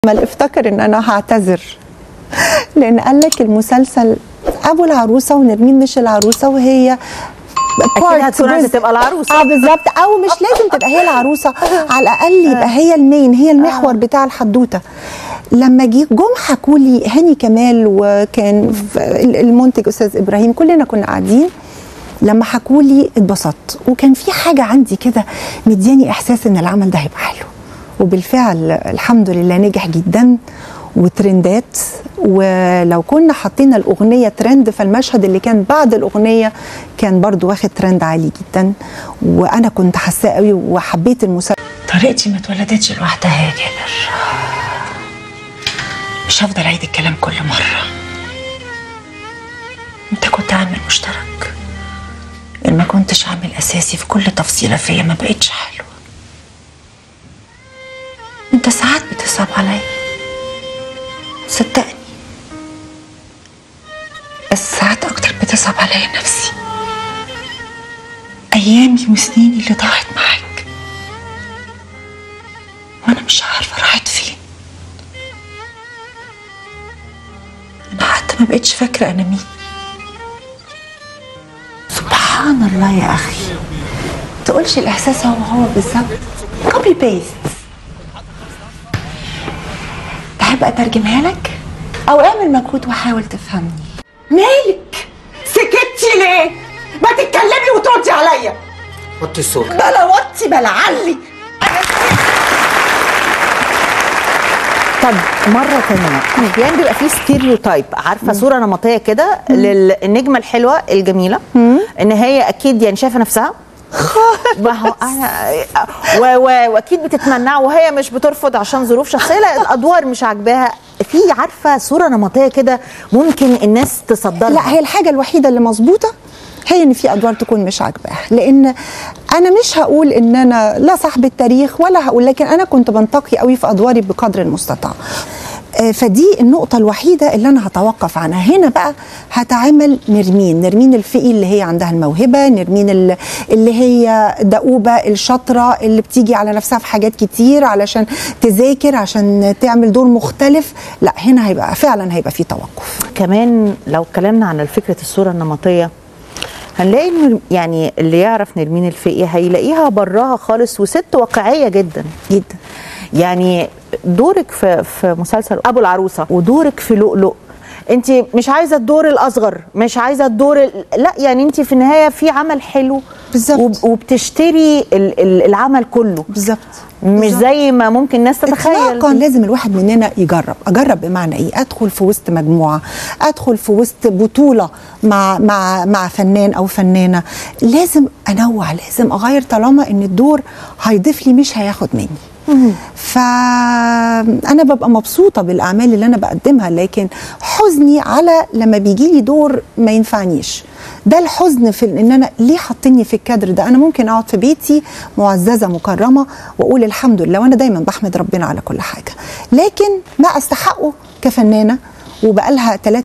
ما افتكر ان انا هعتذر لان قال لك المسلسل ابو العروسه ونرمين مش العروسه وهي اكيد هتكون عايزه جزء. تبقى العروسه اه بالظبط او مش لازم تبقى هي العروسه على الاقل يبقى هي المين هي المحور بتاع الحدوته لما جه جم حكوا لي هاني كمال وكان ف- المنتج استاذ ابراهيم كلنا كنا قاعدين لما حكوا لي اتبسطت وكان في حاجه عندي كده مدياني احساس ان العمل ده هيبقى حلو وبالفعل الحمد لله نجح جدا وترندات ولو كنا حطينا الاغنيه ترند فالمشهد اللي كان بعد الاغنيه كان برضو واخد ترند عالي جدا وانا كنت حاساه قوي وحبيت المسلسل طريقتي ما اتولدتش لوحدها يا جابر مش هفضل اعيد الكلام كل مرة انت كنت عامل مشترك ان ما كنتش عامل اساسي في كل تفصيلة فيا ما بقتش حلوة انت ساعات بتصعب عليا صدقني بس ساعات اكتر بتصعب عليا نفسي ايامي وسنيني اللي ضاعت معاك وانا مش عارفه راحت فين انا حتى ما بقتش فاكره انا مين سبحان الله يا اخي تقولش الاحساس هو هو بالظبط كوبي بيست تحب اترجمها لك او اعمل مجهود وحاول تفهمني مالك سكتي ليه ما تتكلمي وتردي عليا وطي الصوت بلا وطي بلا علي طب مره تانية يعني بيبقى في ستيريو تايب عارفه صوره نمطيه كده للنجمه الحلوه الجميله ان هي اكيد يعني شايفه نفسها ما هو انا و- و- واكيد بتتمنع وهي مش بترفض عشان ظروف شخصيه لا الادوار مش عاجباها في عارفه صوره نمطيه كده ممكن الناس تصدرها لا هي الحاجه الوحيده اللي مظبوطه هي ان في ادوار تكون مش عاجباها لان انا مش هقول ان انا لا صاحبه تاريخ ولا هقول لكن انا كنت بنتقي قوي في ادواري بقدر المستطاع آه، فدي النقطة الوحيدة اللي أنا هتوقف عنها هنا بقى هتعامل نرمين نرمين الفقي اللي هي عندها الموهبة نرمين ال- اللي هي دؤوبة الشاطرة اللي بتيجي على نفسها في حاجات كتير علشان تذاكر عشان تعمل دور مختلف لا هنا هيبقى فعلا هيبقى في توقف كمان لو اتكلمنا عن فكره الصوره النمطيه هنلاقي إن يعني اللي يعرف نرمين الفقي هيلاقيها براها خالص وست واقعيه جدا جدا يعني دورك في في مسلسل ابو العروسه ودورك في لؤلؤ انت مش عايزه الدور الاصغر مش عايزه الدور ال- لا يعني انت في النهايه في عمل حلو بالظبط. وب- وبتشتري ال- ال- العمل كله بالظبط مش بالظبط. زي ما ممكن الناس تتخيل اطلاقا لازم الواحد مننا يجرب اجرب بمعنى ايه ادخل في وسط مجموعه ادخل في وسط بطوله مع مع مع فنان او فنانه لازم انوع لازم اغير طالما ان الدور هيضيف لي مش هياخد مني فانا ببقى مبسوطه بالاعمال اللي انا بقدمها لكن حزني على لما بيجي لي دور ما ينفعنيش ده الحزن في ان انا ليه حاطيني في الكادر ده انا ممكن اقعد في بيتي معززه مكرمه واقول الحمد لله وانا دايما بحمد ربنا على كل حاجه لكن ما استحقه كفنانه وبقالها